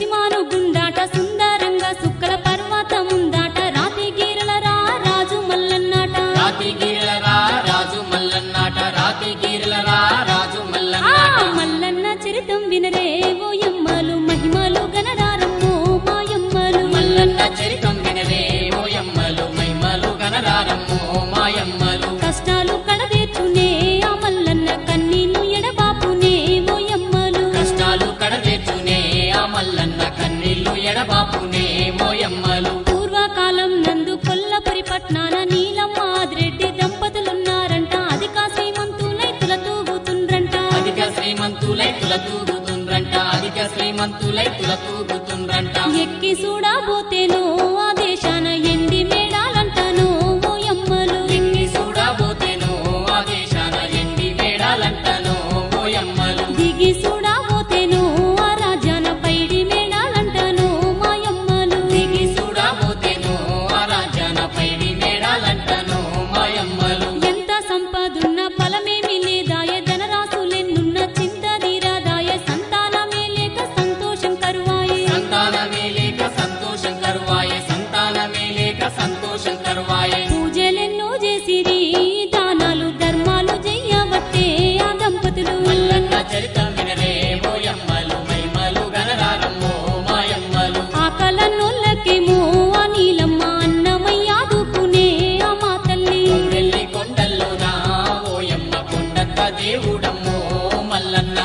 సిరిమాను గుండాట సుందరంగా సుక్కల పర్వతముందాట రాతి గీరల రా రాజు మల్లన్నాట రాతి గిరిలరా రాజు మల్లన్నాట రాతి గిరిలరా రాజు ఆ మల్లన్నాట మల్లన్న చరితం వినరే ఓయమ్మలు మహిమలు గణరారమ్మో మాయమ్మలు మల్లన్న చరితం వినరే ఓయమ్మలు మైమలు గనరారమ్మో మాయమ్మలు కష్టాలు కడదేర్చునే ఆ మల్లన్న కన్నీళ్లు ఎడబాపునే ఓయమ్మలు కష్టాలు కడతెచ్చునే ఆ మల్లన్న కన్నీళ్లు ఎడబాపునే మోయమ్మలు పూర్వకాలం నందు కొల్లపురి పట్నాన నీలమ్మ ఆదిరెడ్డి దంపతులున్నారంట అధిక శ్రీమంతులై తుల తూగుతుండ్రంట అధిక శ్రీమంతులై తుల తూగుతుండ్రంట అధిక శ్రీమంతులై తుల తూగుతుండ్రంట ఎక్కి చూడబోతేనో ఆ దేశాన ఎండి మేడాలంటనో ఓయమ్మలు ఎన్ని చూడబోతేనో ఆ దేశాన ఎండి మేడాలంటనో ఓయమ్మలు దిగి చూడబోతేనో ఆ రాజ్యాన పైడి మేడాలంటనో మాయమ్మలు దిగి చూడబోతేనో ఆ రాజ్యాన పైడి మేడాలంటనో మాయమ్మలు ఎంత సంపదున్న ఫలమేమి లేదాయ ధనరాశులెన్నున్న చింత తీరాదాయ సంతానమే లేక సంతోషం కరువాయే సంతానమే లేక సంతోషం కరువాయే సంతానమే లేక సంతోషం కరువాయే పూజలెన్నో చేసిరి దానాలు ధర్మాలు చెయ్యబట్టే ఆ దంపతులు మల్లన్న చరితం వినరే ఓయమ్మలు మైమలు గనరారమ్మో మాయమ్మలు ఆకలన్నోళ్ళకేమో ఆ నీలమ్మ అన్నమయ్య దూకునే ఆ మా తల్లి వెళ్ళి కొండల్లోన ఓయమ్మ కొండంత దేవుడమ్మో మల్లన్న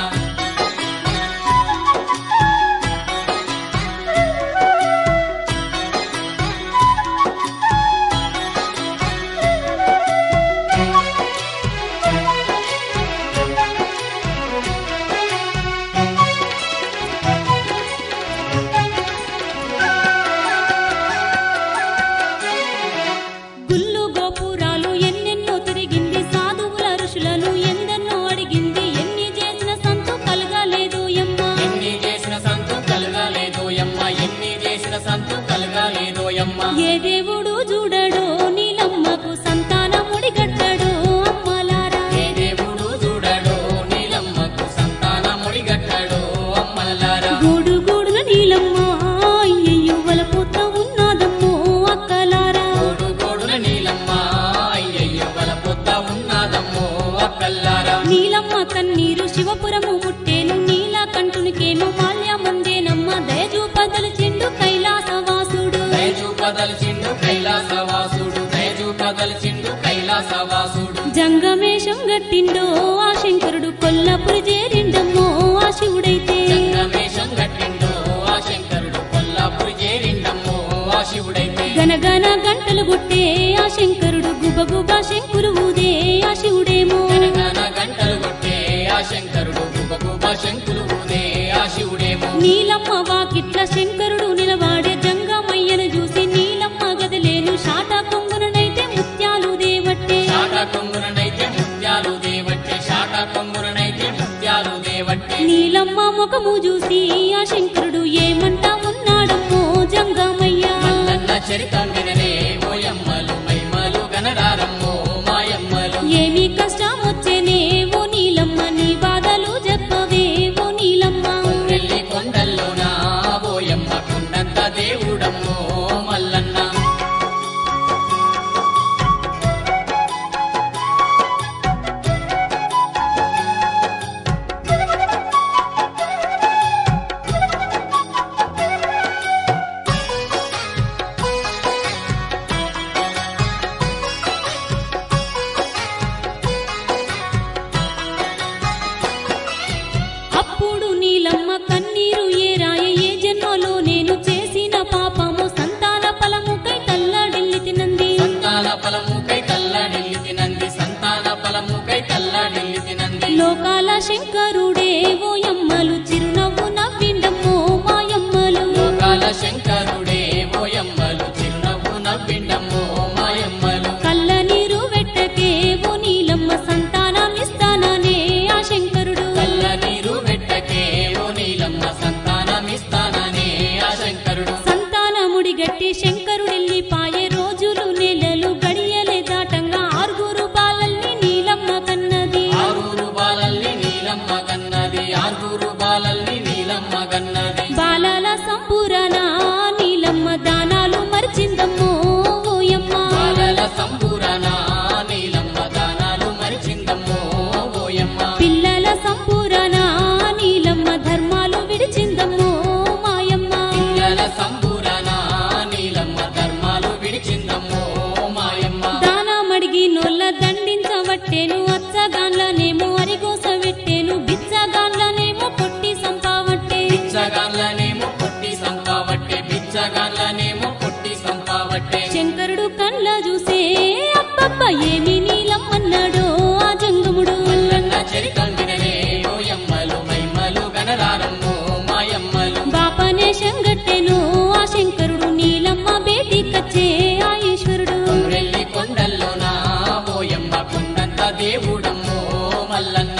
గుళ్ళు గోపురాలు ఎన్నెన్నో తిరిగింది సాధువుల ఋషులను ఎందెన్నో అడిగింది ఎన్ని చేసిన సంతు కలగలేదు ఎమ్మ ఎన్ని చేసిన సంతు కలగాలేదోయమ్మ ఎన్ని చేసిన సంతు కలగాలేదోయమ్మ ఏ దేవుడు చూడడో నీలమ్మకు సంతానముడి గట్టడో అమ్మలారా ఏ దేవుడు చూడడో నీలమ్మకు సంతాన ముడిగట్టడో అమ్మలారా గూడు గూడున నీలమ్మ అయ్యయ్యో వలపోత ఉన్నాదమ్మో అక్కలారా గోడు గోడున నీలమ్మ అయ్యయ్యో వల పొద్ద ఉన్నాదమ్మో అక్కల్లారా నీలమ్మ కన్నీరు శివపురము ముట్టేను నీల కంటునికేమో మాల్యమందేనమ్మ దయచూపదలిచిండు కైలాసవాసుడు దయచూపదలిచిండు కైలాసవాసుడు దయచూపదలిచిండు కైలాసవాసుడు జంగమేషం గట్టిండో ఆ శంకరుడు కొల్లపురి చేరిండమ్మో ఆ శివుడైతే సంగమేశం గట్టిండో ఆ శంకరుడు కొల్లాపురి చేరిండమ్మో ఆ శివుడైతే గనగన గంటలు గుట్టే ఆ శంకరుడు గుబగుబ శంకురు ఊదే ఆ శివుడేమో గనగన గంటలు కొట్టే ఆ శంకరుడు గుబగుబ శంకులు ఊదే ఆ శివుడేమో నీలమ్మ వాకిట్ల శంకరుడు నిలవాడే జంగమయ్యను చూసి నీలమ్మ గదిలేను షాట కొంగుననైతే ముత్యాలు దేవట్టే శాట కొంగుననైతే ముత్యాలు దేవట్టే శాట కొంగుననైతే ముత్యాలు దేవట్టే నీలమ్మ ముఖము చూసి ఆ శంకరుడు ఏమంటా ఉన్నాడమ్మో జంగమయ్య మల్లన్న చరితం వినరే ఓయమ్మలు మైమలు గనరారమ్మో మాయమ్మలు ఏమి కష్టం వచ్చేనే ఓ నీలమ్మ నీ బాధలు చెప్పవే ఓ నీలమ్మ వెళ్ళి కొండల్లోన ఓయమ్మ కొండంత దేవుడమ్మో మల్లన్న సంపూరణ నీలమ్మ దానాలు మరిచిందమ్మో ఓయమ్మ బాలల సంపూరణ నీలమ్మ దానాలు మరిచిందమ్మో ఓయమ్మ పిల్లల సంపూరణ నీలమ్మ ధర్మాలు విడిచిందమ్మో మాయమ్మ పిల్లల సంపూరణ నీలమ్మ ధర్మాలు విడిచిందమ్మో మాయమ్మ దానమడిగి నొల్ల దండించవట్టేను అచ్చగాన్లనేమో అరిగోస పెట్టేను బిచ్చగాన్లనేమో కొట్టి సంపావట్టే బిచ్చగాన్లనేమో కొట్టి సంపావట్టే బిచ్చగాన్లనేమో కొట్టి సంపావట్టే శంకరుడు కండ్ల చూసే అబ్బబ్బ ఏమి నీలమ్మన్నాడో ఆ జంగముడు మల్లన్న చరితం వినలే ఓయమ్మలు మైమ్మలు గనరారమ్మో మాయమ్మలు బాపనే శంగట్టెను ఆ శంకరుడు నీలమ్మ బేటి కచ్చే ఆ ఈశ్వరుడు కొమ్రెల్లి కొండల్లోన ఓయమ్మ కొండంత దేవుడమ్మో మల్లన్న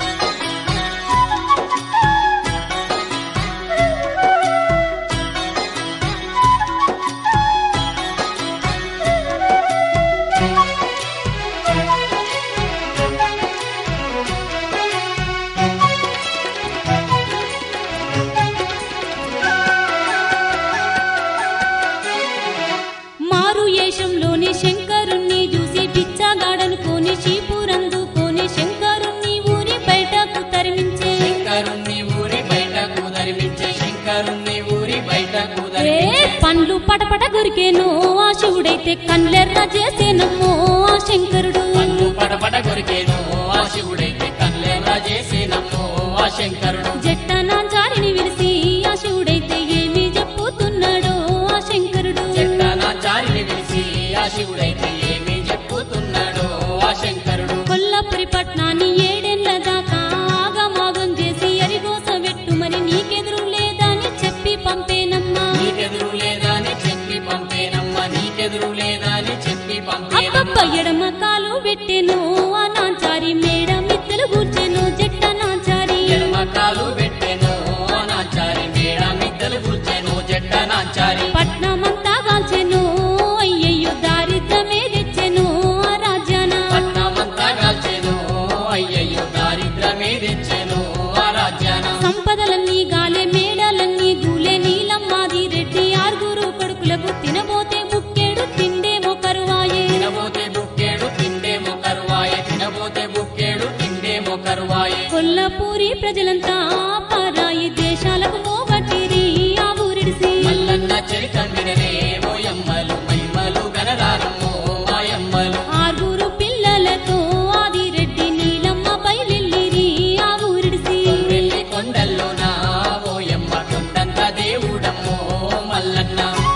మారు ఏషంలోని శంకరుణ్ణి చూసి పిచ్చగాడనుకోని చీపురందుకోని శంకరుణ్ణి ఊరి బయటకు తరిమించే శంకరుణ్ణి ఊరి బయటకు ధరిపించే శంకరుణ్ణి ఊరి బయటకు ఏ ధరిపించే పండ్లు పటపట గురికేను ఆ శివుడైతే కళ్ళెర్ర చేసేనమ్మో ఆ శంకరుడు పన్ను పడపడ కొరికేను ఆ శివుడైతే కళ్ళెర్ర చేసేనమ్మో ఆ శంకరుడు జట్ట నాంచారిని విడిసి ఆ శివుడైతే ఏమి చెప్పుతున్నాడో ఆ శంకరుడు చెట్ట నా చారిని విలిసి ఆ శివుడైతే ఏమి చెప్పుతున్నాడో ఆ శంకరుడు కొల్లపురి పట్నాన్ని ఏడేళ్ల దాకా ఆగమాగం చేసి అరిగోస పెట్టు మరి నీకెదురు లేదని చెప్పి పంపేనమ్మా నీకెదురు లేదా అని చెప్పి పంపేనమ్మా నీకెదురు లేదా అని చెప్పి అబ్బబ్బ పంపేనమ్మా ఎడమ కాలు పెట్టెను ఆ నాంచారి మేడ మిత్తలు కూర్చెను జట్ట నాంచారి ఎడమకాలు పెట్టెను ఆ నాచారి మేడ మిద్దలు కూర్చెను జట్ట నాచారి పట్నమంతా కాల్చెను అయ్యయ్యో దారిద్రమే తెచ్చెను ఆ రాజ్యాన పట్నమంతా కాల్చెను అయ్యయ్యో దారిద్రమే తెచ్చెను ఆ రాజ్యాన సంపదలన్నీ గాలే మేడలన్నీ గూలే నీలమ్మాది రెడ్డి ఆరుగురు కొడుకులకు తినబోతే ముక్కేడు తిండేమో కరువాయే తినబోతే బుక్కేడు తిండేమో కరువాయే తినబోతే బుక్కేడు తిండేమో కరువాయే కొల్లపూరి ప్రజలంతా పరాయి దేశాలకు పోగొట్టిరి ఆ ఊరిడిసి మల్లన్న చరితం వినలే ఓయమ్మలు మైమ్మలు గనరారమ్మో మాయమ్మలు ఆరుగురు పిల్లలతో ఆదిరెడ్డి నీలమ్మ బయలుల్లిరి ఆ ఊరిడిసి వెళ్ళి కొండల్లోన ఓయమ్మ కొండంత దేవుడమ్మో మల్లన్న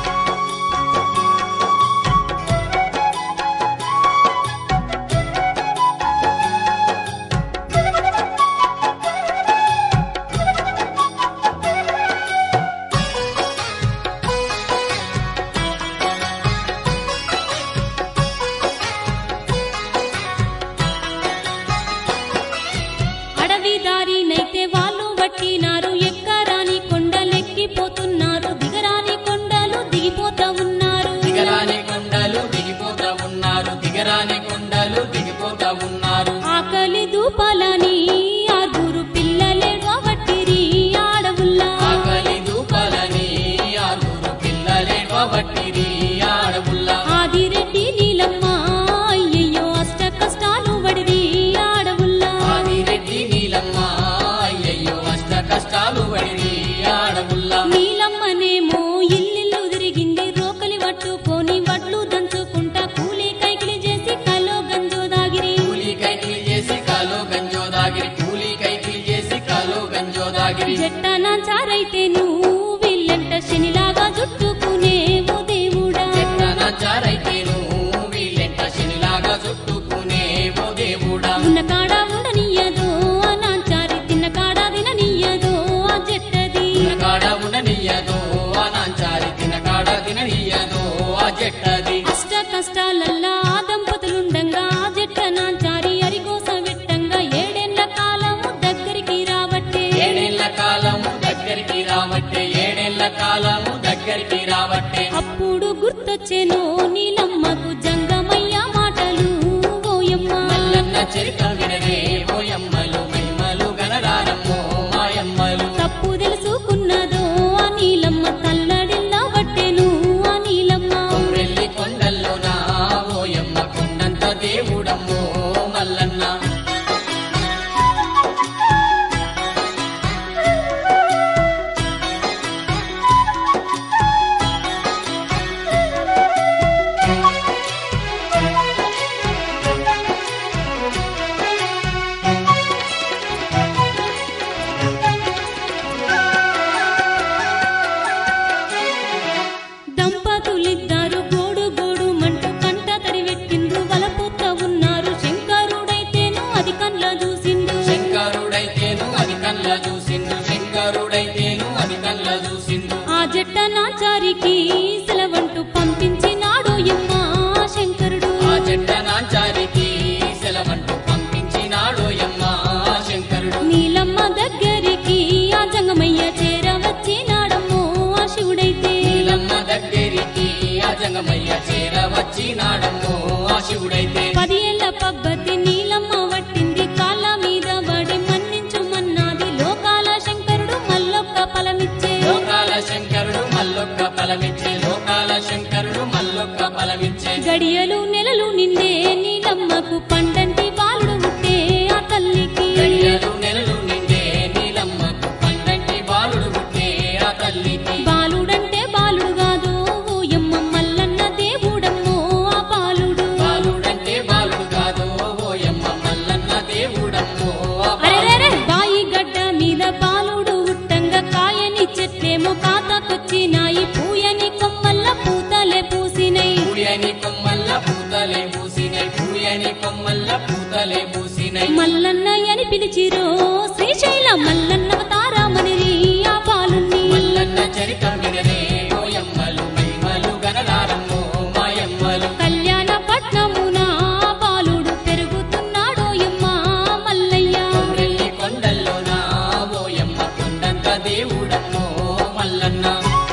అడవి దారినైతే వాళ్ళు వట్టినారు ఎక్కరాని కొండలెక్కిపోతున్నారు దిగరాని కొండలు దిగిపోతా ఉన్నారు దిగరాని కొండలు దిగిపోతా ఉన్నారు దిగరాని కొండలు దిగిపోతా ఉన్నారు ఆకలి దూపాలని ఆరుగురు పిల్లలే వట్టిరి ఆడవుల్లా ఆకలి దూపాలని ఆరుగురు పిల్లలే వట్టిరి ఆడవుల్లా ఆదిరెడ్డి నీలమ్మ అయ్యయ్యో అష్ట కష్టాలు వడిరి ఆడవుల్లా ఆదిరెడ్డి నీలమ్మ అయ్యయ్యో అష్ట కష్టాలు పడిరి ఆడవుల్లా నీలమ్మనేమో ఇల్లిల్లు తిరిగింది రోకలి పట్టుకొని వడ్లు దంచుకుంటా కూలి కైకిలి చేసి కలో గంజో దాగిరి కూలి కైకిలి చేసి కాలో గంజో దాగిరి కూలి కైకిలి చేసి కాలో గంజో దాగిరి జట్ట నాచారైతే నువ్వు వీళ్ళంట శనిలాగా చుట్టుకునే ఓ దేవుడా చారైతేను వీళ్ళెంట శనిలాగా చుట్టుకునే ఓ దేవుడా ఉన్న కాడ ఉండనియ్యదో ఆ నాంచారి తిన్న కాడ తిననియ్యదో ఆ జట్టది కాడ ఉండనియ్యదో ఆ నాంచారి తిన కాడ తిననియ్యదో ఆ జట్టది అష్ట కష్టాలల్లా ఆ దంపతులుండంగా ఆ జట్ట నాంచారి అరిగోస వెట్టంగా ఏడేళ్ల కాలము దగ్గరికి రాబట్టే ఏడేళ్ల కాలము దగ్గరికి రావట్టే ఏడేళ్ల కాలము దగ్గరికి రావట్టే అప్పుడు గుర్తొచ్చెను నీలమ్మకు జంగమయ్య మాటలు ఓయమ్మ మల్లన్న చరిత్ర వినరే ఓయమ్మలు మహిమలు గనరారమ్మో మాయమ్మలు తప్పు తెలుసుకున్నదో ఆ నీలమ్మ జట్ట నాచారికి సెలవంటూ పంపించినాడు యమ్మ శంకరుడు ఆ జంట నాచారికి సెలవంటూ పంపించినాడు యమ్మ శంకరుడు నీలమ్మ దగ్గరికి ఆ జంగమయ్య చేరవచ్చినాడమ్మో ఆ శివుడైతే నీలమ్మ దగ్గరికి ఆ జంగమయ్య చేర వచ్చినాడమ్మో ఆ శివుడైతే పది ఏళ్ల పబ్బతి నీలమ్మ వట్టింది కాళ్ళ మీద పడి మన్నించు మన్నాది లోకాల శంకరుడు మల్లొక్క ఫలమిచ్చే లోకాల శంకరుడు మల్లొక్క ఫలమిచ్చే లోకాల శంకరుడు మల్లొక్క ఫలమిచ్చే గడియలు నెలలు నిండే నీలమ్మకు పండంటి బాలుడు పుట్టే ఆ తల్లికి గడియలు నెలలు నిండే నీలమ్మకు పండంటి బాలుడు పుట్టే ఆ తల్లికి బాలుడంటే బాలుడు కాదు ఓయమ్మ మల్లన్న దేవుడమ్మో ఆ బాలుడు బాలుడంటే బాలుడు కాదు ఓయమ్మ మల్లన్న దేవుడమ్మో ఆ అరెరెరె బాయి గడ్డ మీద బాలుడు ఉట్టంగా కాయని చెట్లేమో కాతకొచ్చినాయి పూయని కొమ్మల్ల పూతలే పూసినై పూయని కొమ్మల్ల పూతలే పూసినై పూయని కొమ్మల్ల పూతలే పూసినై మల్లన్న అని పిలిచిరో శ్రీశైల మల్లన్నవతారమనిరి ఆ బాలుణ్ణి మల్లన్న చరితం వినరే ఓయమ్మలు మహిమలు గనలారమ్మో మాయమ్మలు కళ్యాణ పట్నమున ఆ బాలుడు పెరుగుతున్నాడో యమ్మ మల్లయ్య కొమ్రెల్లి కొండల్లోన ఓయమ్మ కొండంత దేవుడమ్మో మల్లన్న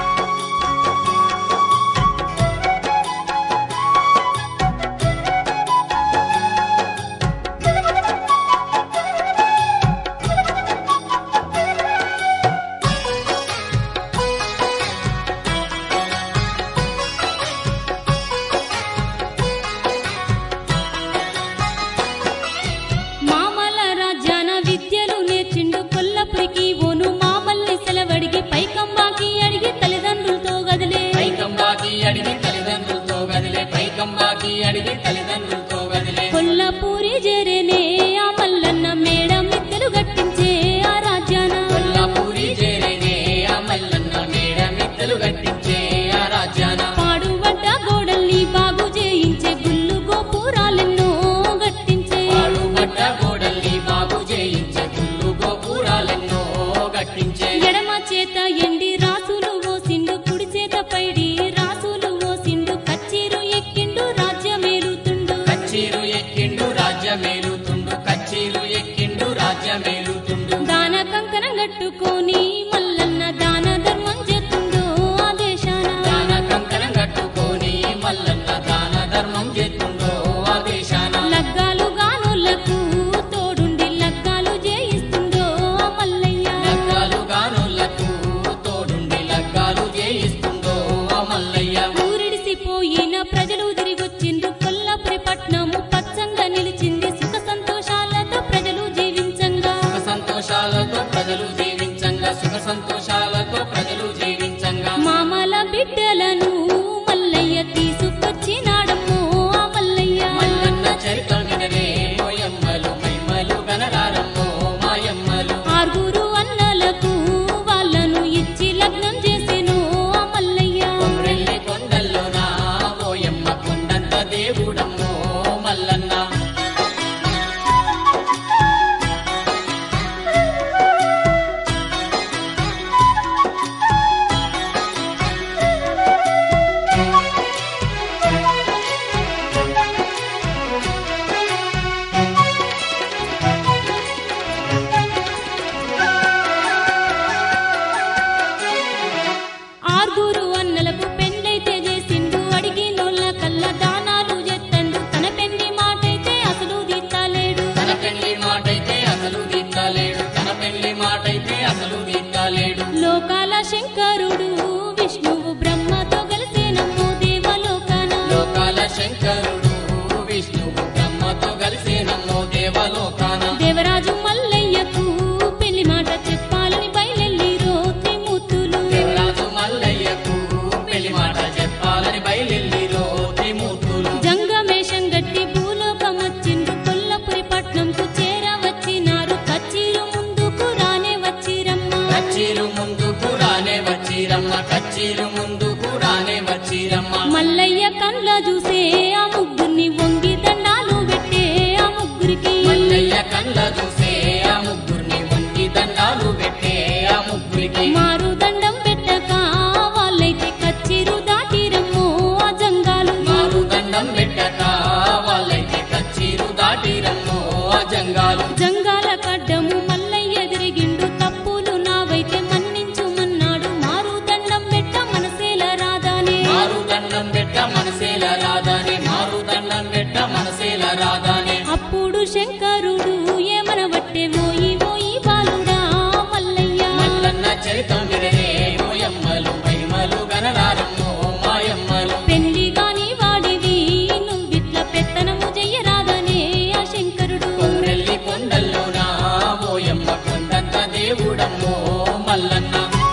మామల రాజ్యాన విద్యలు నేర్చిండు కొల్లపురికి ఓను మామల్ని సెలవడిగి పైకంబాకి అడిగి తల్లిదండ్రులతో గదిలే పైకంబాకి అడిగి తల్లిదండ్రులతో గదిలే పైకంబాకి అడిగి తల్లిదండ్రులతో గదిలే కొల్లపూరి జరేనే ఆ మల్లన్న మేడ మిద్దెలు గట్టించే ఆ రాజ్యాన కొల్లాపూరి చేరేనే ఆ మల్లన్న మేడ మిత్తలు కట్టించే ఆ రాజ్యాన పాడుబడ్డ గోడల్ని బాగు చేయించే గుళ్ళు గోపురాలెన్నో గట్టించే పాడుబడ్డ గోడల్ని బాగు చేయించే గుళ్ళు గోపురాలెన్నో కట్టించే ఎడమ చేత ఎండి రాసులు ఓసిండు కుడి చేత పైడి రాసులు ఓసిండు కచ్చీరు ఎక్కిండు రాజ్యమేలుతుండు కచ్చీరు ఎక్కిండు రాజ్యమేలుతుండు కచ్చీరు ఎక్కిండు రాజ్యమేలుతుండు దాన కంకణం కట్టుకొని మల్లన్న దాన ధర్మం చేస్తుండో ఆ దేశాన దాన కంకణం కట్టుకొని మల్లన్న దాన ధర్మం చేస్తుండో ఆ దేశాన లగ్గాలు గానులకు తోడుండి లగ్గాలు చేయిస్తుండో ఆ మల్లయ్య లగ్గాలు గానులకు తోడుండి లగ్గాలు చేయిస్తుండో ఆ మల్లయ్య ఊరిడిసిపోయిన ప్రజలు తిరిగొచ్చిండ్రు కొల్లపురి పట్నము పచ్చంగా నిలిచింది సుఖ సంతోషాలతో ప్రజలు జీవించంగా సుఖ సంతోషాలతో ప్రజలు జీవించంగా సుఖ సంతోషాలతో ప్రజలు జీవించంగా మామల బిడ్డలను మల్లయ్య తీసుకొచ్చినాడమ్మో ఆ మల్లయ్య మల్లన్న చరిత్ర వినరే ఓయమ్మలు మైమలు గనరారమ్మో మాయమ్మలు ఆరుగురు అన్నలకు వాళ్ళను ఇచ్చి లగ్నం చేసెను ఆ మల్లయ్య కొమ్రెల్లి కొండల్లోన ఓయమ్మ కొండంత దేవుడమ్మో మల్లన్న ఆరుగురు అన్నలకు పెండ్లైతే చేసిండు అడిగినోళ్ళ కల్ల దానాలు చేత్తండు తన పెండి మాటైతే అసలు దీత్తలేడు తన పెళ్లి మాటైతే అసలు దీత్తలేడు తన పెళ్లి మాటైతే అసలు దీత్తలేడు లోకాల శంకరుడు విష్ణువు బ్రహ్మతో కలిసేనమ్మో దేవలోకాన లోకాల శంకరుడు విష్ణువు బ్రహ్మతో కలిసి నమ్మో దేవలోకాన దేవరాజు మల్లయ్యకు పెళ్లి మాట చెప్పాలని బయలెల్లిరో త్రిమూర్తులు దేవరాజు మల్లయ్యకు పెళ్లి మాట చెప్పాలని బయలుదేరిరో త్రిమూర్తులు జంగమేషం గట్టి భూలోకమచ్చిండ్రు కొల్లపురి పట్నంకు చేరవచ్చినారు కచ్చీరు ముందుకు రానే వచ్చిరమ్మ కచ్చీలు ముందుకు రానే వచ్చిరమ్మ కచ్చీలు ముందుకు రానే వచ్చిరమ్మ మల్లయ్య కండ్ల చూసే ఆ ముగ్గురిని వంగి దండాలు పెట్టే ఆ ముగ్గురికి మల్లయ్య కళ్ళ చూసే ఆ ముగ్గురిని వంకి దండాలు పెట్టే ఆ ముగ్గురికి మారు దండం పెట్టక దండం పెట్ట మనసేల రాదానే మారు దండం పెట్ట మనసేల రాదానే అప్పుడు శంకరుడు ఏమనబట్టే మోయి మోయి బాలుడా మల్లయ్య మల్లన్న చరితం వినరే ఓయమ్మలు మహిమలు గనరారమ్మో మాయమ్మలు పెళ్లి గాని వాడివి నువ్విట్ల పెత్తనము చెయ్యరాదనే ఆ శంకరుడు కొమ్రెల్లి కొండల్లోనా ఓయమ్మ కొండంత దేవుడమ్మో మల్లన్న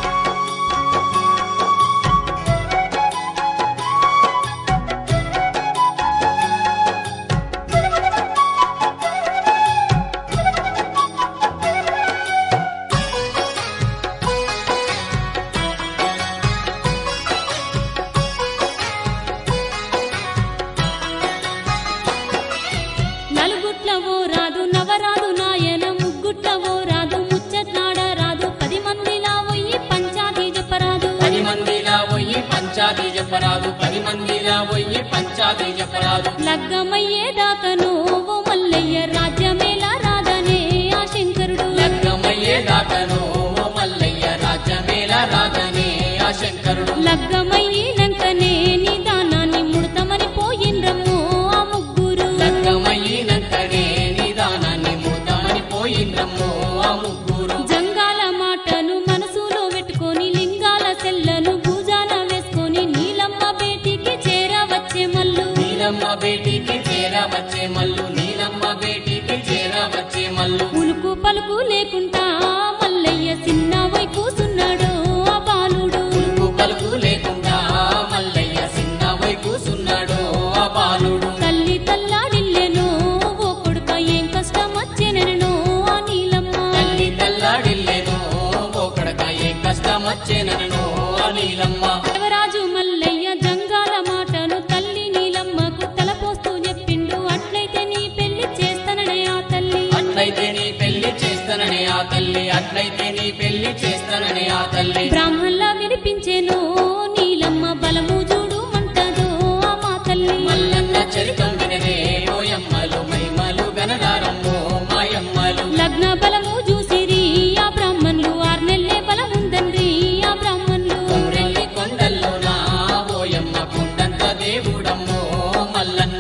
నలుగుట్ల ఓ రాదు నవరాదు నాయన ముగ్గుట్ల ఓ రాదు ముచ్చట్లాడ రాదు పది మందిలా పోయి పంచాది చెప్పరాదు పది మందిలా పోయి పంచాది చెప్పరాదు పది మందిలా పోయి పంచాది చెప్పరాదు లగ్గమయ్యేదాకను ఓ మల్లయ్య రాజ్యమేలా రాదనే ఆ శంకరుడు లగ్గమయ్యేదాకను ఓ మల్లయ్య రాజ్యమేల రాజనే ఆ శంకరుడు లగ్గమయ్యినంకనే నిదానాన్ని ముడతమని పోయిండ్రమ్మో ఆ ముగ్గురు లగ్గమయ్యినంకనే నిదానాన్ని మూతామని పోయిండ్రమ్మో ఆ ముగ్గురు జంగాల మాటను మనసులో పెట్టుకొని లింగాల సెల్లను భుజాన వేసుకొని నీలమ్మ బేటికి చేరవచ్చే మల్లు నీలమ్మ బేటికి చేరా వచ్చే మల్లు నీలమ్మ బేటికి చేరా వచ్చే మల్లు ఉలుకు పలుకు లేకుండా మల్లయ్య చిన్న వై కూసున్నాడు ఆ బాలుడు ఉలుకు పలుకు లేకుండా మల్లయ్య చిన్న వై కూసున్నాడు ఆ బాలుడు తల్లి తల్లాడిల్లెను ఓ కొడుక ఏం కష్టం వచ్చేనెనో ఆ నీలమ్మ తల్లి తల్లాడిల్లేను ఓకడక ఏ కష్టం వచ్చేనను ఆ నీలమ్మ దేవరాజు మల్లయ్య జంగాల మాటను తల్లి నీలమ్మకు తలపోస్తూ చెప్పిండు అట్లయితే నీ పెళ్లి చేస్తాననే ఆ తల్లి అట్లయితే నీ పెళ్లి చేస్తానని ఆ తల్లి అట్లయితే నీ పెళ్లి చేస్తానని ఆ తల్లి బ్రాహ్మణుల వినిపించెను నీలమ్మ బలము చూడు మంటదో ఆ మా తల్లి మల్లన్న చరితం వినరే ఓయమ్మలు మహిమలు గనదారమ్మో మాయమ్మలు లగ్న బలము చూసిరి ఆ బ్రాహ్మణులు ఆర్నెల్లే బలముందండ్రి ఆ బ్రాహ్మణులు కొమ్రెల్లి కొండల్లోనా ఓయమ్మ కొండంత దేవుడమ్మో మల్లన్న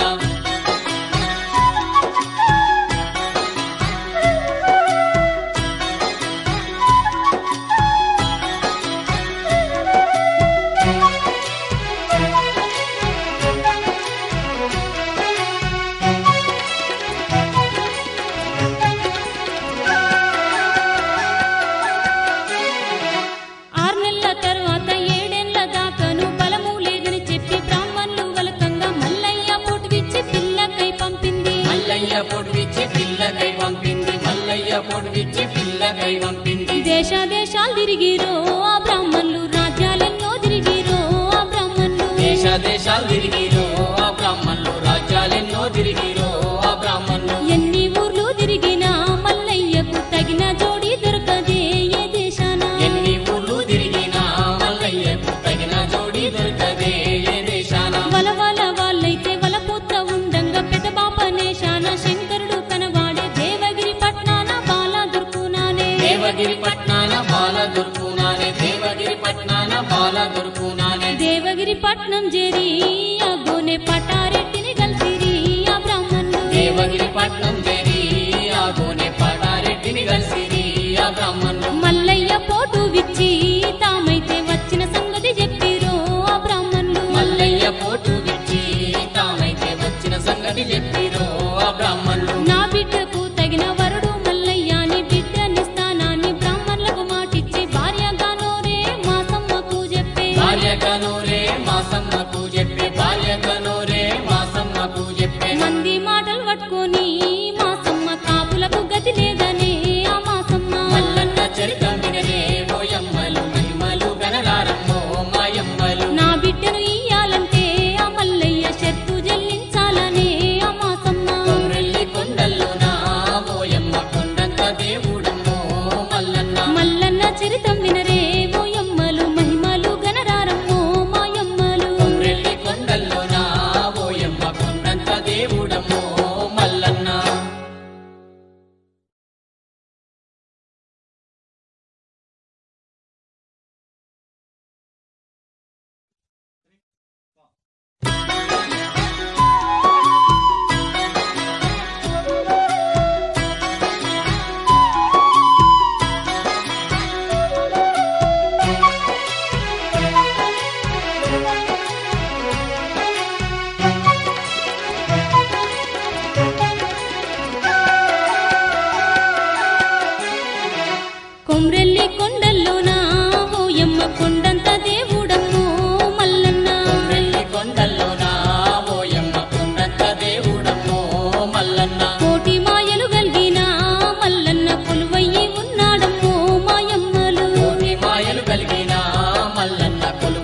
ఆరు నెలల తర్వాత ఏడేళ్ల దాకాను బలము లేదని చెప్పి బ్రాహ్మణులు వలకంగా మల్లయ్య పొడివిచ్చి పిల్లకై పంపింది మల్లయ్య పొడివిచ్చి పిల్లకై పంపింది మల్లయ్య పొడివిచ్చి పిల్లకై పంపింది దేశ దేశాలు తిరిగిరో ఆ బ్రాహ్మణులు రాజ్యాలెన్నో తిరిగిరో ఆ బ్రాహ్మణులు దేశ దేశాలు తిరిగిరో ఆ బ్రాహ్మణులు రాజ్యాలెన్నో తిరిగిరో ఆ బ్రాహ్మణులు ఎన్ని ఊర్లు తిరిగినా మల్లయ్యకు తగిన జోడి దొరకదే ఏ దేశాన ఎన్ని ఊళ్ళు తిరిగినా మల్లయ్యకు తగిన జోడి దొరకదే ఏ దేశాన వలవల వాళ్ళైతే వలపుత్ర ఉండంగా పెద్ద బాపనేశాన శంకరుడు కనవాడే దేవగిరి పట్నాన బాల దొరుకునానే దేవగిరి పట్నాన బాల దొరుకునానే దేవగిరి పట్నాన బాల దొరుకునానే దేవగిరి పట్నం చేరి ఆ గోనె పటారెడ్డిని కలిసిరి ఆ బ్రాహ్మణులు దేవగిరి పట్నం చేరి ఆ గోనె పటారెడ్డిని కలిసిరి ఆ బ్రాహ్మణులు మల్లయ్య పోటు విచ్చి తామైతే వచ్చిన సంగతి చెప్పిరో ఆ బ్రాహ్మణులు మల్లయ్య పోటు విచ్చి తామైతే వచ్చిన సంగతి చెప్పిరో ఆ బ్రాహ్మణులు నా బిడ్డకు తగిన వరుడు మల్లయ్య అని బిడ్డనిస్తానని బ్రాహ్మణులకు మాటిచ్చి భార్యగానోరే మాసమ్మకు చెప్పే భార్య కనూరే మాసమ్మకు చెప్పే భార్య కనూరే మాసమ్మకు చెప్పే మంది మాటలు పట్టుకొని మాసమ్మ కాపులకు గతి లేదనే ఆ మాసమ్మ మల్లన్న చరితం వినరే ఓయమ్మలు మహిమలు గనరారమ్మో మాయమ్మలు నా బిడ్డను ఇయ్యాలంటే ఆ మల్లయ్య షర్తు చెల్లించాలనే ఆ మాసమ్మ కొమ్రెల్లి కొండల్లోనా ఓయమ్మ కొండంత దేవుడమ్మో మల్లన్న మల్లన్న చరితం వినరే ఓయమ్మలు మహిమలు గనరారమ్మో మాయమ్మలు కొమ్రెల్లి కొండల్లోనా ఓయమ్మ కొండంత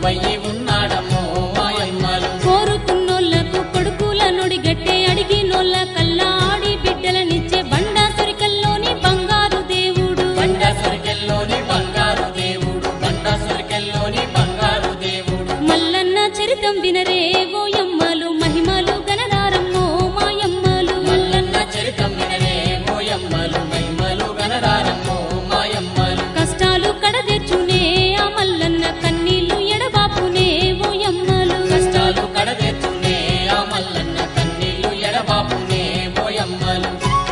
కొలువయ్యి ఉన్నాడమ్మో మాయమ్మలు కోరుకున్నోళ్లకు కొడుకుల నొడిగట్టే అడిగినోళ్ళ కల్లా ఆడి బిడ్డలనిచ్చే బండా సురికల్లోని బంగారు దేవుడు బండ సొరికెల్లోని బంగారు దేవుడు బండ సొరికెల్లోని బంగారు దేవుడు మల్లన్న చరితం వినరే ఓయమ్మలు మహిమలు గణరారమ్మో మాయమ్మలు మల్లన్న చరితం వినరే మోయమ్మలు మహిమలు గనరారమ్మో మాయమ్మలు కష్టాలు కడదెచ్చునే ఆ మల్లన్న కన్నీళ్లు ఎడబాపునే ఓయమ్మలు కష్టాలు కడదెచ్చునే ఆ మల్లన్న కన్నీళ్లు ఎడబాపునే మోయమ్మలు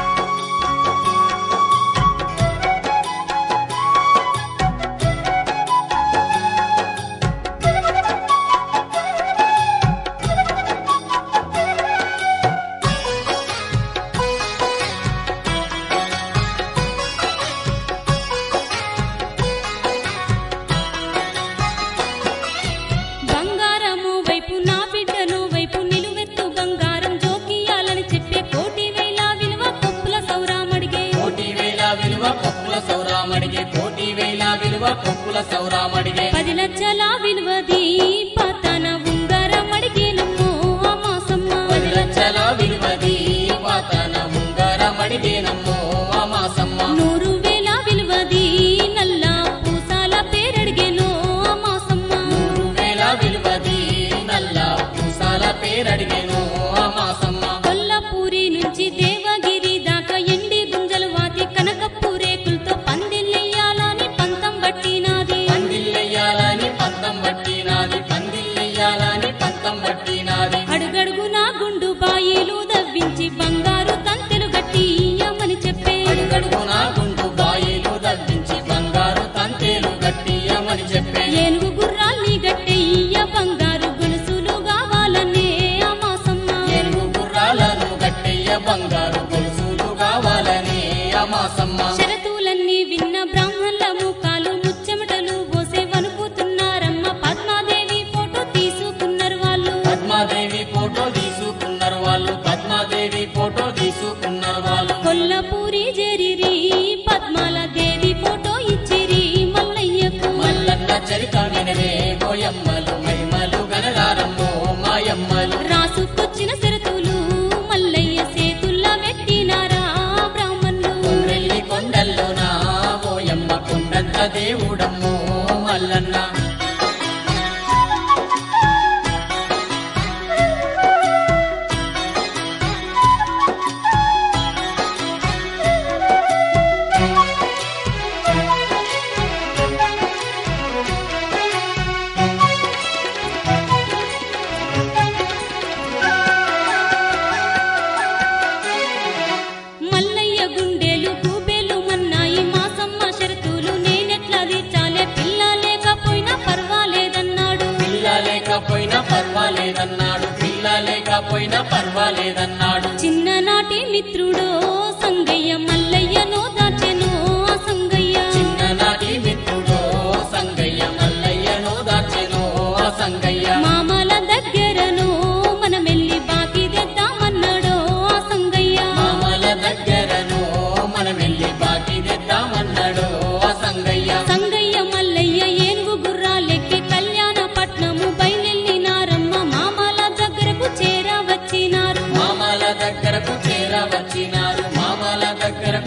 బంగారము వైపు నా బిడ్డను వైపు నిలువెత్తు బంగారం జోకియాలని చెప్పే కోటి వేల విలువ పప్పుల సౌరామడిగే కోటి వేల విలువ పప్పుల సౌరామడిగే కోటి వేల విలువ పప్పుల సౌరామడిగే పది లక్షల విలువది పతన ఉంగరం అడిగేనమ్మో ఆ మాసమ్మ పది లక్షల విలువది పాతన ఉంగరమడిగేనమ్మో ఆ మాసమ్మ నూరు వేల విలువది నల్ల పూసాల పేరడిగేనో ఆ మాసమ్మ నూరు వేల విలువది నల్ల పూసాల పేరడిగేను ఆ మాసమ్మ కొల్లపూరి నుంచి దేవగిరి దాకా ఎండి గుంజలు వాతి కనకప్పు రేకులతో పందిల్లెయ్యాలని పంతం పట్టినాది పందిల్లెయ్యాలని పంతం పట్టినాది పందిల్లెయ్యాలని పంతం పట్టినాది అడుగడుగునా గుండు బాయిలు దవ్వించి బంగారు తంతెలు గట్టి ఇయ్యమని చెప్పే అడుగడుగునా గుండు బాయిలు దవ్వించి బంగారు తంతేలు గట్టియమని చెప్పే ఏనుగు గుర్రాల్ని గట్టె ఇయ్య బంగారు గొలుసులు కావాలనే ఆ మాసమ్మ ఏనుగు గుర్రాలను గట్టెయ్య బంగారు గొలుసులు కావాలని ఆ మాసమ్మ షరతులన్నీ విన్న బ్రాహ్మణుల ముఖాలు ముచ్చెమటలు పోసే వణుకుతున్నారమ్మ పద్మాదేవి ఫోటో తీసుకున్నారు వాళ్ళు పద్మాదేవి ఫోటో తీసుకున్నారు వాళ్ళు పద్మాదేవి ఫోటో తీసుకున్నారు వాళ్ళు కొల్లపూరి జెరిరి పద్మాల దేవి ఫోటో ఇచ్చిరి మల్లయ్యకు మల్లన్న చరిత వినరే పోయమ్మలు మహిమలు గనరారమ్మో మాయమ్మలు రాసుకొచ్చిన షరతులు మల్లయ్య సేతుల్లా పెట్టినారా బ్రాహ్మణులు కొండ్రెల్లి కొండల్లోనా పోయమ్మ కొండంత దేవుడమ్మో మల్లన్న మల్లయ్య గుండెలు కూబేలు మన్నాయి మాసమ్మ షరతులు నేనెట్లా తీర్చాలే పిల్ల లేకపోయినా పర్వాలేదన్నాడు పిల్ల లేకపోయినా పర్వాలేదన్నాడు పిల్ల లేకపోయినా పర్వాలేదన్నాడు చిన్ననాటి మిత్రుడో సంగయ్య మల్లయ్యనో దాచెనో ఆ సంగయ్య చిన్ననాటి మిత్రుడో సంగయ్య మల్లయ్యను దాచెను ఆ సంగయ్య మామల దగ్గరనో మనమెల్లి బాకీ తెద్దామన్నాడో ఆ సంగయ్య మామల దగ్గరను మనం వెళ్ళి బాకీ తెద్దామన్నాడు ఆ సంగయ్య సంగయ్య మల్లయ్య ఏనుగు గుర్రాలెక్కి కళ్యాణ పట్నము బయలెళ్ళినారమ్మ మామల దగ్గరకు చేర వచ్చినారు మామల దగ్గరకు చేర వచ్చినారు మామల దగ్గరకు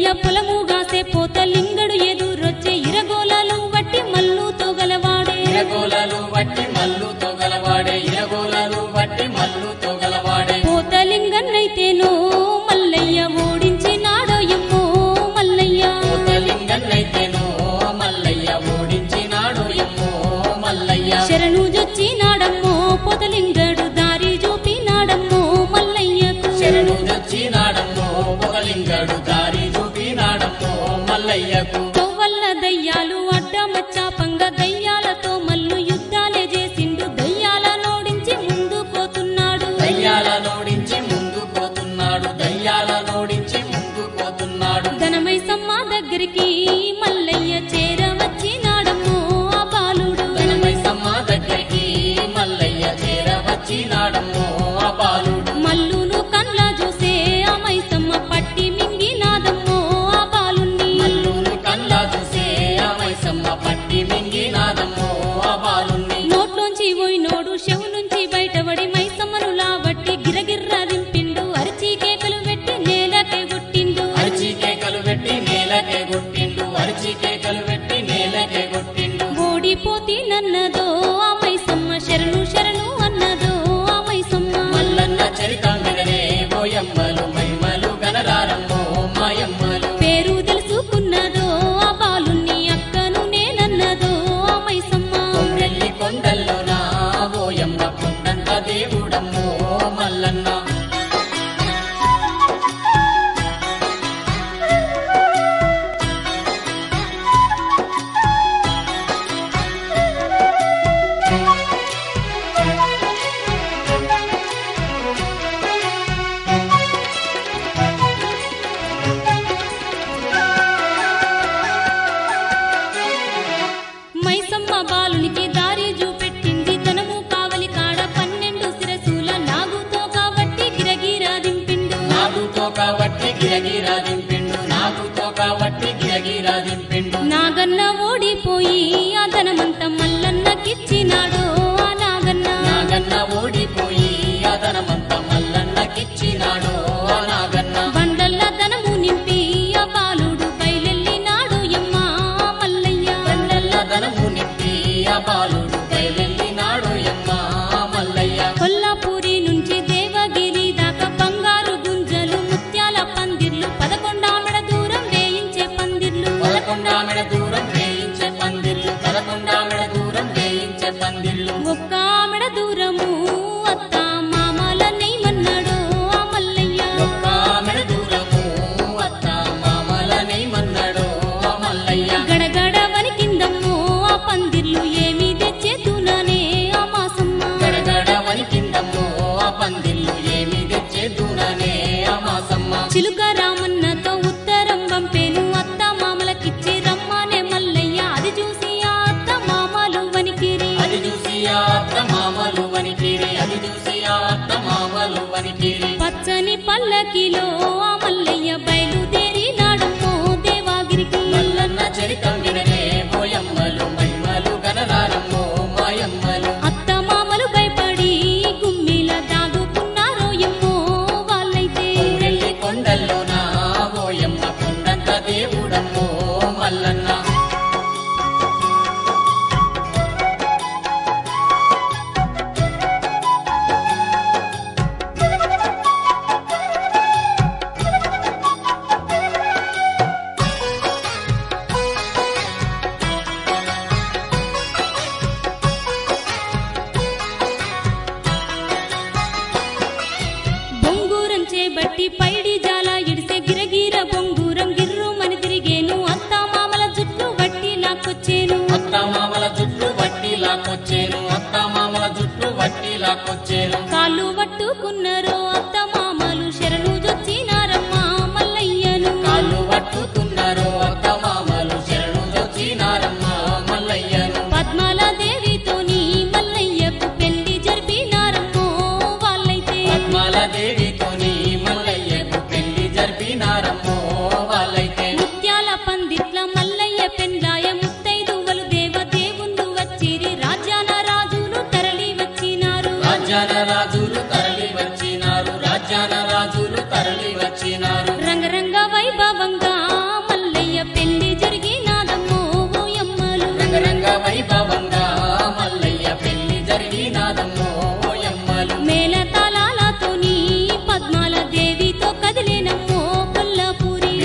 మల్లయ్య పొలము గాసే పోత లింగడు ఎదురొచ్చే ఇరగోలాలు వట్టి మల్లుతో గలవాడే ఇరగోలలు వట్టి మల్లుతో గలవాడే ఇరగోలలు వట్టి మల్లుతో గలవాడే పోత లింగన్నైతేనో మల్లయ్య ఓడించి నాడోయమ్మో మల్లయ్య కోతలింగన్నైతేనో మల్లయ్య ఓడించినాడు ఎమ్మో మల్లయ్య శరణు జొచ్చినాడమ్మో పొతలింగడు దారి చూపినాడమ్మో మల్లయ్యకు శరణు వచ్చినాడమ్మో పొగలింగడు దారి చూపినాడమ్మో మల్లయ్యకు కొవ్వల్ల దయ్యాలు అడ్డమచ్చా పంగ దయ్యాలతో మల్లు యుద్ధాలే చేసిండు దయ్యాల నోడించి ముందు పోతున్నాడు దయ్యాల నోడించి ముందు పోతున్నాడు దయ్యాల నోడించి ముందు పోతున్నాడు ధనమై సమ్మ దగ్గరికి మల్లయ్య చేరవచ్చినాడమ్మో ఆ బాలుడు ధనమై సమ్మ దగ్గరికి మల్లయ్య చేర వచ్చినాడమ్మో ఆ బాలుడు మల్లును కండ్ల చూసే ఆ మైసమ్మ పట్టి మింగినాదమ్మో ఆ బాలుణ్ణి మల్లుని కల్లా చూసే ఆ మైసమ్మ పట్టి మింగినాదమ్మో ఆ బాలుణ్ణి నోట్లోంచి పోయినోడు చెవు నుంచి బయటపడి మైసమ్మను లావట్టి గిరగిర్ర దింపిండు అరిచి కేకలు పెట్టి నేలకే కొట్టిండు అరిచి కేకలు పెట్టి నేలకే కొట్టిండు అరిచి కేకలు పెట్టి నేలకే కొట్టిండు ఓడిపోతీనన్నదో ఆ మైసమ్మ శరణు శరణు అన్నదో ఆ మైసమ్మ మల్లన్న చరితం వినరే ఓయమ్మలు మైమలు గనరారమ్మో మాయమ్మలు పేరు తెలుసుకున్నదో ఆ బాలుణ్ణి అక్కను నేనన్నదో ఆ మైసమ్మ కొమ్రెల్లి కొండల్లో నా ఓయమ్మ కొండంత దేవుడమ్మో మల్లన్న మైసమ్మ బాలునికి దారి చూపెట్టింది ధనము కావలి కాడ పన్నెండు శిరసుల నాగుతో కాబట్టి గిరగిరా దింపిండు నాగుతో కాబట్టి గిరగిరా దింపిండు నాగుతో కాబట్టి గిరగిరా దింపిండు నాగన్న ఓడిపోయి ఆ ధనమంత మల్లన్నకిచ్చినాడో ఆ నాగన్న నాగన్న ఓడిపోయి అదనమంత మల్లన్నకిచ్చినాడు ఆ నాగన్న బండల్ల ధనము నింపి ఆ బాలుడు బయలెళ్ళినాడు ఎమ్మా మల్లయ్య బండల్ల ధనము నింపి ఆ బాలుడు బయలెళ్ళినాడు ఎమ్మ మల్లయ్య కొల్లాపూరి నుంచి దేవగిరి దాకా బంగారు గుంజలు ముత్యాల పందిర్లు పదకొండామెడ దూరం వేయించే పందిర్లు పదకొండామెడ దూరం వేయించే పందిర్లు పదకొండామెడ దూరం వేయించే పందిర్లు ఒక్క ఆమెడ దూరము అత్త మామల నెయ్యమన్నాడు ఆ మల్లయ్య ఒక్క ఆమెడ దూరము అత్త మామలని మన్నాడు ఆ మల్లయ్య గడగడ వణికిందమ్మో ఆ పందిర్లు ఏమి తెచ్చేతుననే ఆ మాసమ్మ గడగడ వణికిందమ్మో ఆ పందిర్లు ఏమి తెచ్చేదుననే ఆ మాసమ్మ చిలుక రామన్నతో ఉత్తరం పంపేను అత్త మామలకిచ్చి రమ్మనే మల్లయ్య అది చూసి ఆ అత్త మామలు వణికిరి అది చూసి ఆ అత్త మామలు వనికిరి అది చూసి ఆ అత్త మామలు వనికిరి పచ్చని పల్లకిలో ఆ మల్లయ్య బయలుదేరి నాడమ్మో దేవాగిరికి మల్లన్న చరితం వినరే పోయమ్మలు మహిమలు గనరారమ్మో మాయమ్మలు అత్త మామలు భయపడి గుమ్మిల దాగుకున్నారో ఎమ్మో వాళ్ళైతే ఊరెల్లి కొండల్లో నా ఓయమ్మ కొండంత దేవుడమ్మో మల్లన్న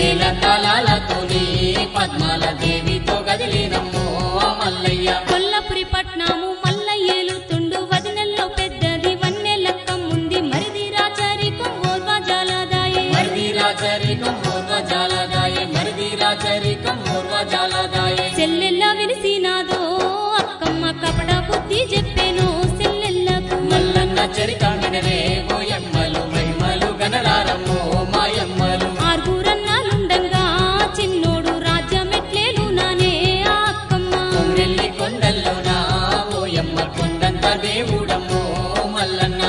వేల కాలాలతోని పద్మాల దేవితో గదిలినమ్మో మల్లయ్య కొల్లపురి పట్నము మల్లయ్యేలుతుండు వదినల్లో పెద్దది వన్నెలక్క ముంది మరిది రాచరికం ఓర్వ జాలదాయే మరిది రాచరికం పూర్వ జాలదాయే మరిది రాచరికం పూర్వ జాలదాయే చెల్లెల్ల వినిసినాదో అక్కమ్మ కపట బుద్ధి చెప్పేను చెల్లెల్లకు మల్లన్న చరిత వినరే ఓయమ్మలు మహిమలు గనరారమ్మో మాయమ్మలు ఆరుగురన్నాలుండంగా చిన్నోడు రాజ్యమెట్లేలు నానే ఆ అక్కమ్మ కొమ్రెల్లి కొండల్లోన ఓయమ్మ కొండంత దేవుడమ్మో మల్లన్న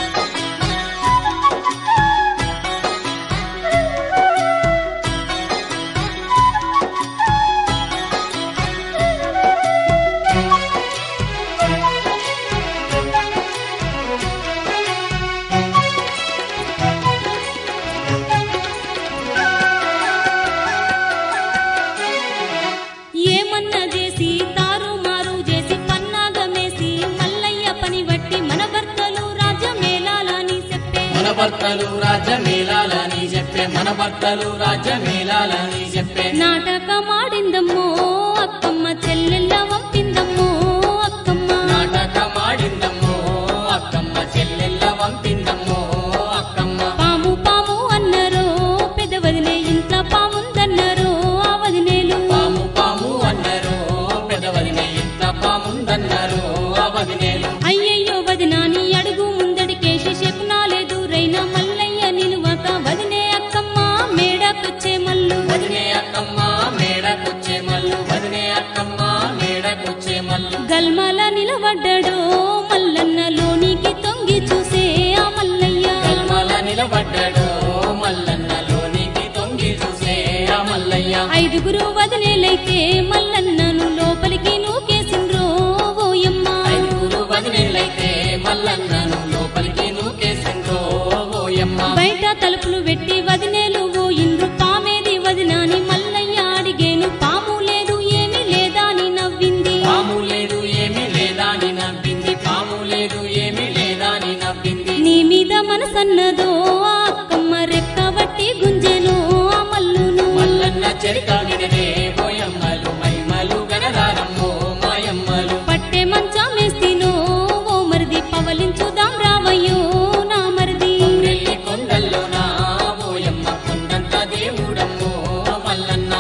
ఏమన్నా చేసి తారు మారు చేసి పన్నాగమేసి మల్లయ్య పని బట్టి మన భర్తలు రాజ్యమేలాలని చెప్పే మన భర్తలు రాజ్యమేలాలని చెప్పే మన భర్తలు రాజ్యమేలాలని చెప్పే నాటకమాడిందమ్మో అక్కమ్మ చెల్లెల్ల వంపిందమ్మో అక్కమ్మ నాటకమాడిందమ్మో అక్కమ్మ చెల్లెల్ల వంపిందమ్మో అక్కమ్మ పాము పాము అన్నరో పెదవదినే ఇంత పాముందన్నరో ఆ వదినేలు పాము పాము అన్నారు పెదవదినే ఇంత పాముందన్నారు అవదినేలు అయ్యయ్యో వదినాని అడుగు ముందడికేసి శకునాలేదు రైనా మల్లయ్య నిలువక వదినే అక్కమ్మ మేడకొచ్చే మల్లు వదినే అక్కమ్మ మేడకొచ్చే మల్లు వదినే అక్కమ్మ మేడకొచ్చే మల్లు గల్మల నిలబడ్డాడో మల్లన్న లోనికి తొంగి చూసే ఆ మల్లయ్య కల్మల నిలబడ్డాడు మల్లన్నలోనికి తొంగి చూసే ఆ మల్లయ్య ఐదుగురు వదిలేలైతే మల్లన్నను లోపలికి నూకేసిండ్రో ఓయమ్మ ఐదుగురు వదిలేలైతే మల్లన్నను లోపలికి నూకేసిండ్రో ఓయమ్మ బయట తలుపులు పెట్టి వదినేలు ఓ ఇండ్రు పామేది వదినాని మల్లయ్య అడిగేను పాము లేదు ఏమీ లేదా అని నవ్వింది పాము లేదు ఏమీ లేదా అని నవ్వింది పాము లేదు ఏమీ లేదా అని నవ్వింది నీ మీద మనసన్నదో ఆ అక్కమ్మ రెక్కబట్టి గుంజెను ఆ మల్లును మల్లన్న చరిత వినరే ఓయమ్మలు మైమలు గనరారమ్మో మాయమ్మలు పట్టె మంచమేస్తినో ఓ మరిది పవలించుదాం రావయ్యో నా మరిది రెల్లి కొండల్లోన ఓయమ్మ కొండంత దేవుడమ్మో మల్లన్న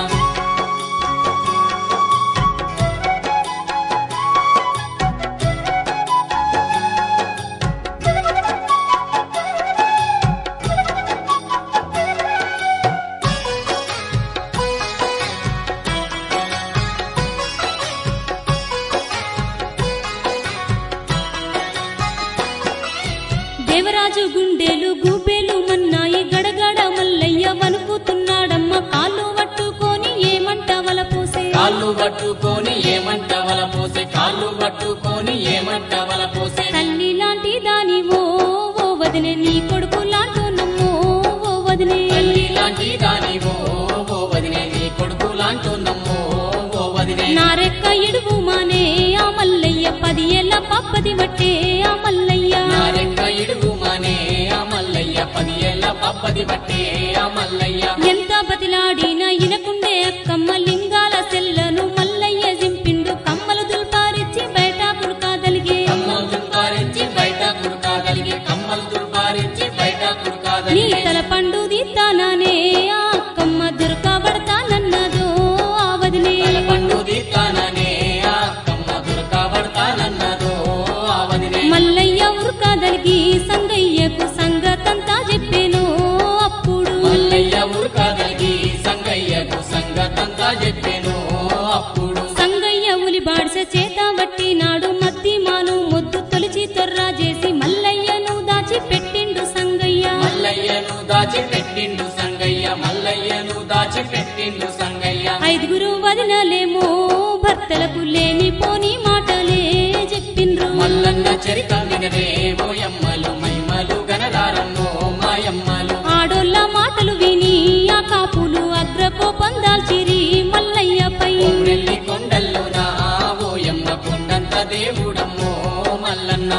దేవరాజు గుండెలు గూబేలు మన్నాయి గడగడ మల్లయ్య వణుకుతున్నాడమ్మ కాళ్ళు పట్టుకొని ఏమంట వలపోసే కాళ్ళు పట్టుకొని ఏమంట వల పోసే కాళ్ళు పట్టుకొని ఏమంట వల పోసే తల్లి లాంటి దానివో ఓ వదినే నీ కొడుకు లాంటోనమ్మో ఓ వదినే తల్లి లాంటి దానివో ఓ వదినే నీ కొడుకు లాంటున్నమ్మో ఓ వదినే నా రెక్క ఇడుగు మానే ఆ మల్లయ్య పది ఏళ్ళ పప్పది వట్టే ఆ మల్లయ్య నారెక్క ఇడుగు మానే ఆ మల్లయ్య పది ఏళ్ళ పప్పది బట్టే ఆ మల్లయ్య ఎంత బతిలాడినా ఇనకుండే అక్కమ్మ లింగాల సెల్లను మల్లయ్య జింపిండు కమ్మలు దుల్పారిచ్చి బయట కురుకాదలిగే కమ్మలు దుర్బారించి బయట కుడుకాగలిగే కమ్మలు దుర్బారించి బయట నీ కుడుకాగలిగే తల పండు దీతానానే ఆ అక్కమ్మ దొరకబడతానన్నదో ఆ వదినే తల పండు దీతాననే ఆ కమ్మ దుర్కాబడతానన్నదో ఆ వదినే మల్లయ్య ఉరుకాదలిగి సంగయ్యకు సంగతంతా చెప్పేను అప్పుడు మల్లయ్య ఉరకాగలిగి సంగయ్యకు సంగతంతా చెప్పాను అప్పుడు సంగయ్య ఉలి బాడ్స చేత వట్టి నాడు మద్ది మాను మొద్దు తొలిచి తొర్రా చేసి మల్లయ్యను దాచి పెట్టిండు సంగయ్య మల్లయ్యను దాచి పెట్టిండు సంగయ్య మల్లయ్యను దాచి పెట్టిండు సంగయ్య ఐదుగురు వదినలేమో భర్తలకు లేని పోని మాటలే చెప్పిండ్రు మల్లన్న చరిత వినరే ఓయమ్మలు మైమలు గనదారమ్మో మాయమ్మలు ఆడోళ్ళ మాటలు విని ఆ కాపులు అగ్రకోపం దాల్చిరి మల్లయ్యపై కొమ్రెల్లి కొండల్లోన ఓయమ్మ కొండంత దేవుడమ్మో మల్లన్న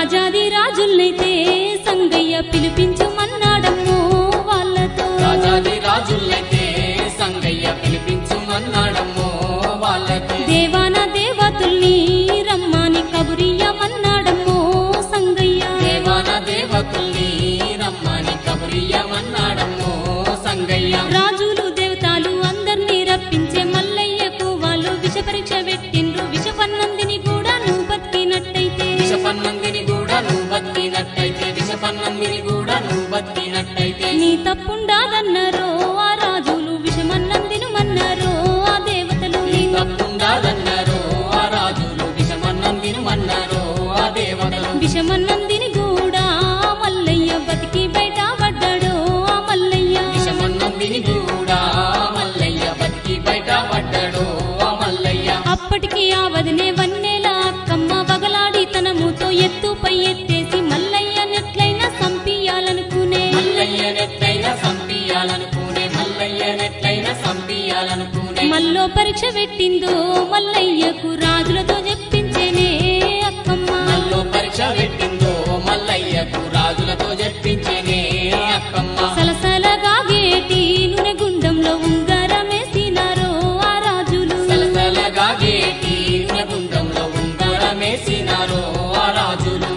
రాజాది రాజుల్నైతే సంగయ్య పిలిపించుమన్నాడమ్మో వాళ్ళతో రాజాది రాజులైతే సంగయ్య పిలిపించుమన్నాడమ్మో వాళ్ళకి దేవాన దేవతుల్ని రమ్మని కబురియమన్నాడమ్మో సంగయ్య దేవాన దేవతుల్ని రమ్మని కబురియమన్నాడమ్మో సంగయ్య రాజులు దేవతలు అందర్నీ రప్పించే మల్లయ్యకు వాళ్ళు విష పరీక్ష పెట్టిండ్రు విషపన్నందిని కూడా నువ్వు బతికినట్టయితే విషపన్నందిని కూడా నువ్వు బతికినట్టయితే విషపన్నందిని కూడా నువ్వు బతికినట్టయితే నీ తప్పుండాదన్నారో ఆ రాజులు విషమన్నందినుమన్నారో ఆ దేవతలు నీ తప్పుండాదన్నారో ఆ రాజులు విషమన్నందినమన్నారో ఆ దేవతలు విషమన్నందిని కూడా మల్లయ్య బతికి బయట పడ్డాడో ఆ మల్లయ్య విషమన్నందిని కూడా మల్లయ్య బతికి బయట పడ్డాడు ఆ మల్లయ్య అప్పటికి ఆ వదినే వన్నేల అక్కమ్మ వగలాడి తన మూతో ఎత్తుపై ఎత్తేసి మల్లయ్య నెట్లైనా సంపియాలనుకునే మల్లయ్య నెట్లైన సంపియాలనుకునే మల్లయ్య నెట్లైన సంపియాలనుకునే మల్లో పరీక్ష పెట్టిందో మల్లయ్యకు రాజులతో చెప్పించేనే అక్కమ్మ మల్లో పరీక్ష పెట్టిందో మల్లయ్యకు రాజులతో చెప్పించేనే అక్కమ్మ సలసలగా గేటి నూనె గుండంలో ఉంగరమేసినారో ఆ రాజులు సలసలగా గేటి గుండంలో ఉంగరమేసినారో ఆ రాజులు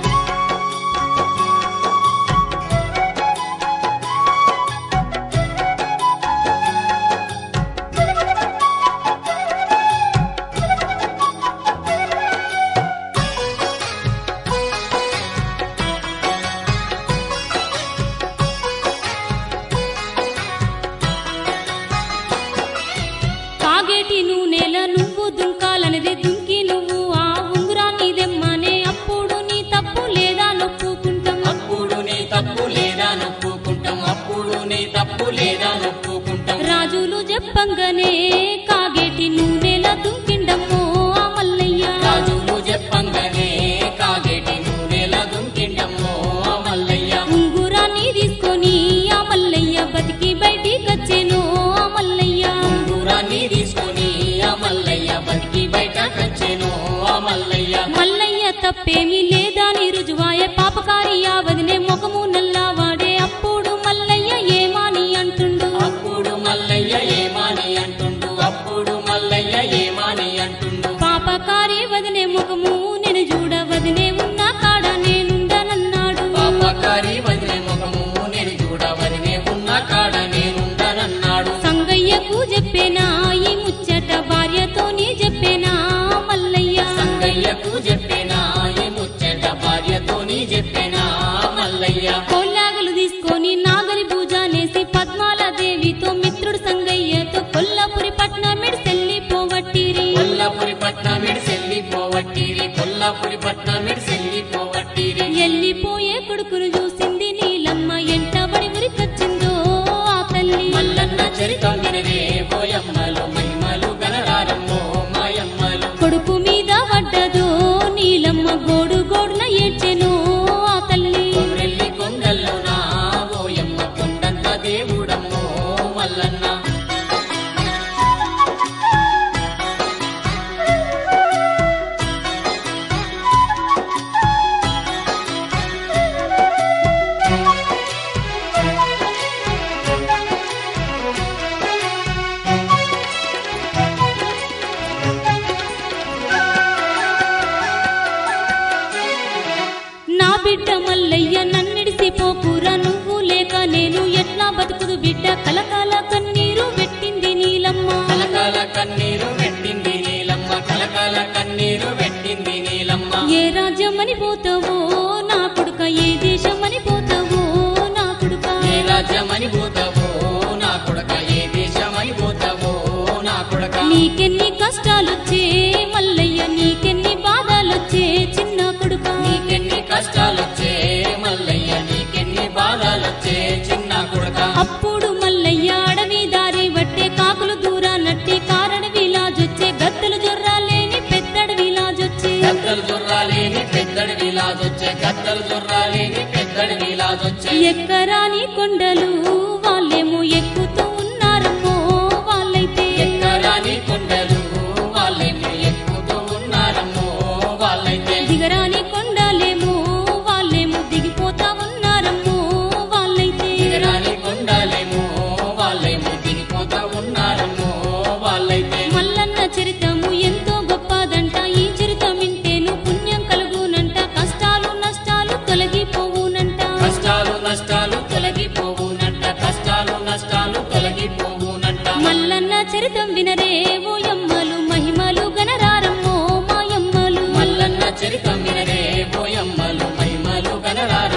కాగేటి నూనెల నువ్వు దుంకాలనేది దుంకి నువ్వు ఆ ఉంగురాన్ని దెమ్మనే అప్పుడు నీ తప్పు లేదా నొప్పుకుంటాం అప్పుడు నీ తప్పు లేదా నొప్పుకుంటాం అప్పుడు నీ తప్పు లేదా నొప్పుకుంటాం రాజులు చెప్పంగానే కాగేటి నూనెల దుంకిండమ్మో ఆ మల్లయ్య రాజులు చెప్పంగానే కాగేటి నూనెల దుంకిండమ్మో ఆ మల్లయ్య ఉంగురాన్ని తీసుకొని ఆ మల్లయ్య బతికి బయటికొచ్చేను ఆ మల్లయ్య ఉంగురాన్ని తీసుకొని ఆ మల్లయ్య బతికి బయట కచ్చెను ఆ మల్లయ్య మల్లయ్య తప్పేమీ లేదని రుజువాయ పాపకారి ఆ వదినే ముఖము నల్లవాడే అప్పుడు మల్లయ్య ఏమాని అంటుండు అప్పుడు మల్లయ్య ఏమాని అంటుండు అప్పుడు మల్లయ్య ఏమాని అంటుండు పాపకారి వదినే ముఖము నేను చూడ వదినే ఉన్న కాడ నేనుండనన్నాడు పాపకారి వదిలే ముఖము నేను చూడవదినే ఉన్న కాడ నేనుండనన్నాడు సంగయ్యకు చెప్పేనా ఈ ముచ్చట భార్యతోని చెప్పేనా మల్లయ్య సంగయ్యకు చెప్పేనా ఈ ముచ్చట భార్యతోని చెప్పేనా మల్లయ్య కోలాగలు తీసుకొని నాగలి పూజనేసి పద్మాల దేవితో మిత్రుడు సంగయ్యతో కొల్లాపురి పట్నమిడి సెల్లిపోవట్టిరి కొల్లాపురి పట్నం సెల్లిపోవట్టిరి కొల్లాపురి పట్నం సెల్లిపోవట్టిరి ఎల్లిపోయే కొడుకును చూసింది నీలమ్మ ఎంటబడి ఉరికొచ్చిందో ఆ తల్లి మల్లన్న చరితం వినరే పోయమ్మలు మహిమలు గనరారమ్మో మాయమ్మలు కొడుకు మీద పడ్డదో నీలమ్మ గోడు గోడున ఏడ్చెను ఆ తల్లి కొమ్రెల్లి కొండల్లో నా ఓయమ్మ కొండంత దేవుడమ్మో మల్లన్న నా బిడ్డ మల్లయ్య నన్నిడిసిపోకురా నువ్వు లేక నేను ఎట్లా బతుకుదు బిడ్డ కలకాల కన్నీరు పెట్టింది నీలమ్మ కలకాల కన్నీరు పెట్టింది నీలమ్మ కలకాల కన్నీరు పెట్టింది నీలమ్మ ఏ రాజ్యమని పోతావో నా కొడుక ఏ దేశమని పోతావో నా కొడుక ఏ రాజ్యమని పోతావో నా కొడక ఏ దేశమని పోతావో నా కొడక నీకెన్ని కష్టాలొచ్చే మల్లయ్య నీకెన్ని బాధలొచ్చే చిన్న కొడుక నీకెన్ని కష్టాలొచ్చే మల్లయ్య నీకెన్ని బాధలొచ్చే చిన్న కొడక అప్పుడు మల్లయ్య అడవి దారి బట్టే కాకులు దూరా నట్టి కారడవి లాజొచ్చే గద్దలు జొర్రాలేని పెద్దడవి లాజొచ్చే గద్దలు జొర్రాలేని పెద్దడి విలాజొచ్చే గద్దలు జొర్రాలేని పెద్దడి విలాజొచ్చే ఎక్కరాని కొండలు వాళ్ళేమో ఎక్కుతూ ఉన్నారమ్మో వాళ్ళైతే ఎక్కరాని కొండలు వాళ్ళేమో ఎక్కుతూ ఉన్నారమ్మో వాళ్ళైతే దిగరాని కొండలేమో చరితం వినరే ఓయమ్మలు మహిమలు గనరారమ్మో మాయమ్మలు మల్లన్న చరితం వినరే పోయమ్మలు మహిమలు గనరారమ్మో